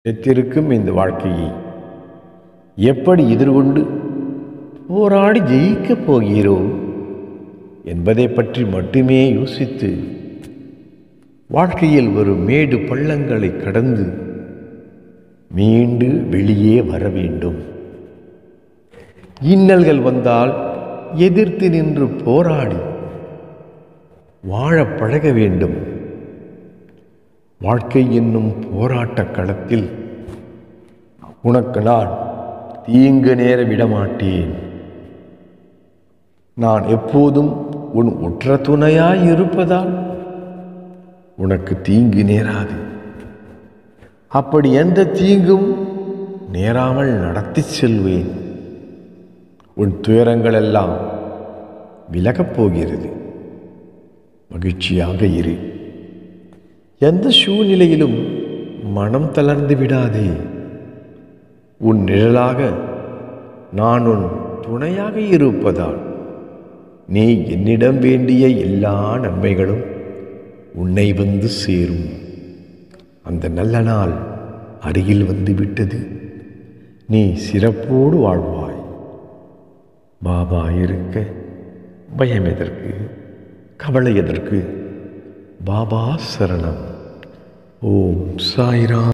நித்திருக்கும் இந்த வாழ்க்கையை எப்படி எதிர்கொண்டு போராடி ஜெயிக்கப் போகிறோம் என்பதை பற்றி மட்டுமே யோசித்து வாழ்க்கையில் வரும் மேடு பள்ளங்களை கடந்து மீண்டு வெளியே வர வேண்டும் இன்னல்கள் வந்தால் எதிர்த்து நின்று போராடி வாழப் பழக வேண்டும் வாழ்க்கை என்னும் போராட்டக் களத்தில் உனக்கு நான் தீங்கு நேர விடமாட்டேன் நான் எப்போதும் உன் உற்ற துணையாய் இருப்பதால் உனக்கு தீங்கு நேராது அப்படி எந்த தீங்கும் நேராமல் நடத்தி செல்வேன் உன் துயரங்கள் எல்லாம் விலகப் போகிறது மகிழ்ச்சியாக இரு எந்த சூழ்நிலையிலும் மனம் தளர்ந்து விடாதே உன் நிழலாக நான் உன் துணையாக இருப்பதால் நீ என்னிடம் வேண்டிய எல்லா நன்மைகளும் உன்னை வந்து சேரும் அந்த நல்ல நாள் அருகில் வந்து விட்டது நீ சிறப்போடு வாழ்வாய் பாபா இருக்க பயம் எதற்கு கவலை எதற்கு பாபா சரணம் ஓம் சாய்ராம்